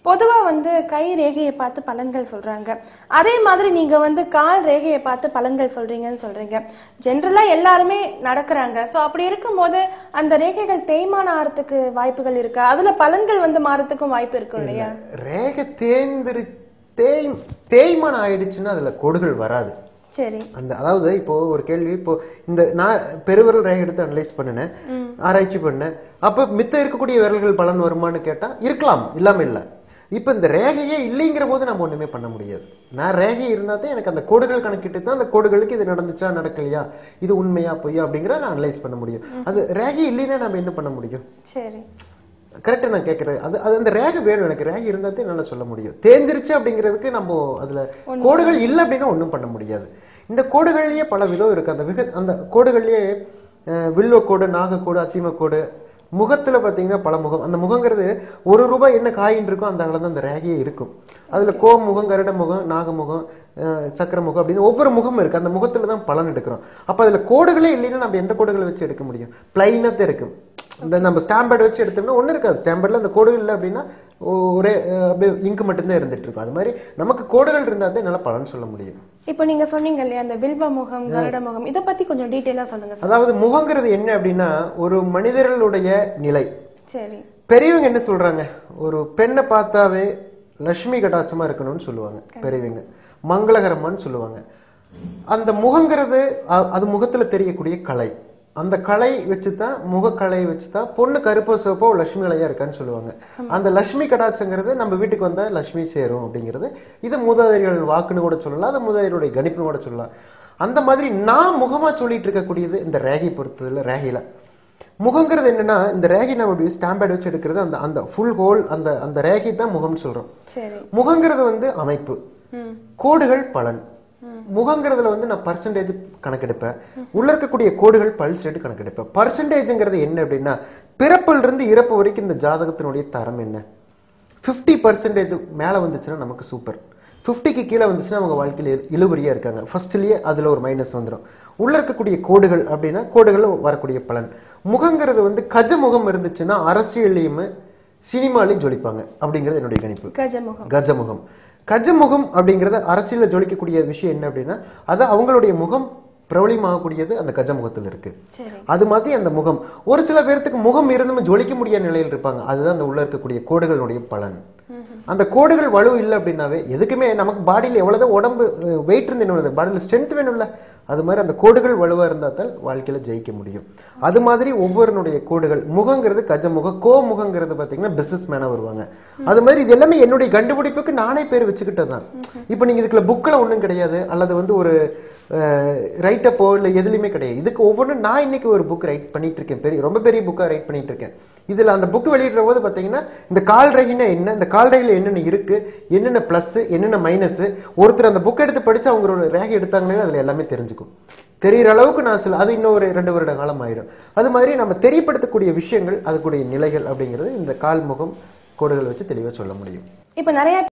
பொதுவா வந்து கை ரேகையை பார்த்து பலன்கள் சொல்றாங்க அதே மாதிரி நீங்க வந்து கால் ரேகையை பார்த்து பலன்கள் சொல்றீங்கன்னு சொல்றீங்க ஜென்ரலா எல்லாருமே நடக்கிறாங்க சோ அப்படி இருக்கும்போது அந்த ரேகைகள் தேய்மானம் ஆறதுக்கு வாய்ப்புகள் இருக்கா அதுல பலன்கள் வந்து மாறத்துக்கும் வாய்ப்பு இருக்கும் இல்லையா ரேகை தேய்ந்திரு தேய் தேய்மானம் ஆயிடுச்சுன்னா அதுல கோடுகள் வராது சரி அந்த அதாவது இப்போ ஒரு கேள்வி இப்போ இந்த நான் பெருவிரல் ரேகை எடுத்து அனலைஸ் பண்ணினேன் ஆராய்ச்சி பண்ணேன் அப்ப மித்த இருக்கக்கூடிய விரல்கள் பலன் வருமான்னு கேட்டா இருக்கலாம் இல்லாம இல்ல இப்ப இந்த ரேகையே இல்லைங்கிற போது நம்ம ஒண்ணுமே பண்ண முடியாது நான் ரேகை இருந்தா தான் எனக்கு அந்த கோடுகள் கணக்கிட்டு தான் அந்த கோடுகளுக்கு இது நடந்துச்சா நடக்கலையா இது உண்மையா பொய்யா அப்படிங்கறத நான் அனலைஸ் பண்ண முடியும் அது ரேகை இல்லைன்னா நம்ம என்ன பண்ண முடியும் சரி கரெக்டா நான் கேட்கறேன் அது அது அந்த ரேகை வேணும் எனக்கு ரேகை இருந்தா தான் என்னால சொல்ல முடியும் தேஞ்சிருச்சு அப்படிங்கிறதுக்கு நம்ம அதுல கோடுகள் இல்லை அப்படின்னா ஒண்ணும் பண்ண முடியாது இந்த கோடுகள்லயே பல விதம் இருக்கு அந்த விக அந்த கோடுகள்லயே அஹ், வில்வக்கோடு நாகக்கோடு அத்திமக்கோடு முகத்துல பாத்தீங்கன்னா பல முகம் அந்த முகங்கிறது ஒரு ரூபாய் என்ன காயின் இருக்கோ அந்த அளவு தான் அந்த ரேகையே இருக்கும் அதுல கோ முகம் கருட முகம் நாகமுகம் அஹ், சக்கர முகம் அப்படின்னு ஒவ்வொரு முகம் இருக்கு அந்த முகத்துல தான் பலன் எடுக்கிறோம் அப்ப அதுல கோடுகளே இல்லைன்னா நம்ம எந்த கோடுகளை வச்சு எடுக்க முடியும் பிளைனா தான் இருக்கும் இந்த நம்ம ஸ்டாம்பேட் வச்சு எடுத்தோம்னா ஒண்ணு இருக்காது ஸ்டாம்பேட்ல அந்த கோடுகள் இல்லை அப்படின்னா ஒரே அஹ், அப்படியே இங்கு மட்டும்தான் இருந்துட்டு இருக்கும் அது மாதிரி நமக்கு கோடுகள் இருந்தா தான் என்னால பலன் சொல்ல முடியும் இப்போ நீங்க சொன்னீங்க இல்லையா அந்த வில்வ முகம் கருட முகம் இத பத்தி கொஞ்சம் டீட்டெயிலா சொல்லுங்க சார் அதாவது முகங்கிறது என்ன அப்படின்னா ஒரு மனிதர்களுடைய நிலை சரி பெரியவங்க என்ன சொல்றாங்க ஒரு பெண்ணை பார்த்தாவே லட்சுமி கடாட்சமா இருக்கணும்னு சொல்லுவாங்க பெரியவங்க மங்களகரமான்னு சொல்லுவாங்க அந்த முகங்கிறது அ- அது முகத்துல தெரியக்கூடிய கலை அந்த கலை வச்சுதான் முகக்கலை வச்சுதான் பொண்ணு கருப்போ சிவப்போ லட்சுமி கலையா இருக்கான்னு சொல்லுவாங்க அந்த லட்சுமி கடாட்சங்கிறது நம்ம வீட்டுக்கு வந்தா லட்சுமி சேரும் அப்படிங்கிறது இது மூதாதையர்கள் வாக்குன்னு கூட சொல்லலாம் அது மூதாதையருடைய கணிப்புன்னு கூட சொல்லலாம் அந்த மாதிரி நான் முகமா சொல்லிட்டு இருக்கக்கூடியது இந்த ரேகை பொறுத்ததுல ரேகையில முகங்கிறது என்னன்னா இந்த ரேகை நம்ம இப்படி ஸ்டாம்பேட் வச்சு எடுக்கிறது அந்த அந்த ஃபுல் ஹோல் அந்த அந்த ரேகை தான் முகம்னு சொல்றோம் சரி முகங்கிறது வந்து அமைப்பு ம் கோடுகள் பலன் முகங்கிறதுல வந்து நான் பர்சன்டேஜ் கணக்கெடுப்பேன் உள்ள இருக்கக்கூடிய கோடுகள் பல்ஸ் ரேட் கணக்கெடுப்பேன் பர்சன்டேஜ்ங்கிறது என்ன அப்படின்னா பிறப்பில் இருந்து இறப்பு வரைக்கும் இந்த ஜாதகத்தினுடைய தரம் என்ன 50% பர்சன்டேஜ் மேல வந்துச்சுன்னா நமக்கு சூப்பர் 50க்கு கீழே வந்துச்சுன்னா அவங்க வாழ்க்கையில இழு- இழுபறியா இருக்காங்க ஃபர்ஸ்ட்லயே அதுல ஒரு மைனஸ் வந்துடும் உள்ள இருக்கக்கூடிய கோடுகள் அப்படின்னா கோடுகள் வரக்கூடிய பலன் முகங்கிறது வந்து கஜ முகம் இருந்துச்சுன்னா அரசியல்லையும் சினிமாலையும் ஜொலிப்பாங்க அப்படிங்கிறது என்னுடைய கணிப்பு கஜமுகம் கஜமுகம் கஜமுகம் அப்படிங்கறது அரசியல்ல ஜொலிக்கக்கூடிய விஷயம் என்ன அப்படின்னா அது அவங்களுடைய முகம் பிரபலியமாகக்கூடியது அந்த கஜமுகத்தில் இருக்கு சரி அது மாதிரி அந்த முகம் ஒரு சில பேர்த்துக்கு முகம் இருந்தும் ஜொலிக்க முடியாத நிலையில் இருப்பாங்க அதுதான் அந்த உள்ள இருக்கக்கூடிய கோடுகளுடைய பலன் அந்த கோடுகள் வலு இல்லை அப்படின்னாவே எதுக்குமே நமக்கு பாடியில எவ்வளவுதான் உடம்பு வெயிட் இருந்து என்ன பாடியில ஸ்ட்ரென்த் வேணும்ல அது மாதிரி அந்த கோடுகள் வலுவா இருந்தால் வாழ்க்கையில ஜெயிக்க முடியும் அது மாதிரி ஒவ்வொருனுடைய கோடுகள் முகங்கிறது கஜமுகம் கோ முகங்கிறது பாத்தீங்கன்னா பிசினஸ் மேனா வருவாங்க அது மாதிரி இது எல்லாமே என்னுடைய கண்டுபிடிப்புக்கு நானே பேர் வச்சுக்கிட்டதுதான் இப்போ நீங்க இதுக்குள்ள புக்கில் ஒண்ணும் கிடையாது அல்லது வந்து ஒரு ரைட்டப்போ இல்லை எதுலையுமே கிடையாது இதுக்கு ஒவ்வொன்றும் நான் இன்னைக்கு ஒரு புக் ரைட் பண்ணிட்டு இருக்கேன் பெரிய ரொம்ப பெரிய புக்கா ரைட் பண்ணிட்டு இருக்கேன் இதுல அந்த புக் வெளியிடுற போது பாத்தீங்கன்னா இந்த கால் ரேகினா என்ன இந்த கால் ரேகில என்னென்ன இருக்கு என்னென்ன பிளஸ் என்னென்ன மைனஸ் ஒருத்தர் அந்த புக் எடுத்து படிச்சு அவங்க ஒரு ரேகை எடுத்தாங்களே அதுல எல்லாமே தெரிஞ்சுக்கும் தெரியிற அளவுக்கு நான் சில அது இன்னும் ஒரு ரெண்டு வருட காலம் ஆயிடும் அது மாதிரி நம்ம தெரியப்படுத்தக்கூடிய விஷயங்கள் அதுக்குடைய நிலைகள் அப்படிங்கிறது இந்த கால் முகம் கோடுகள் வச்சு தெளிவா சொல்ல முடியும் இப்ப நிறைய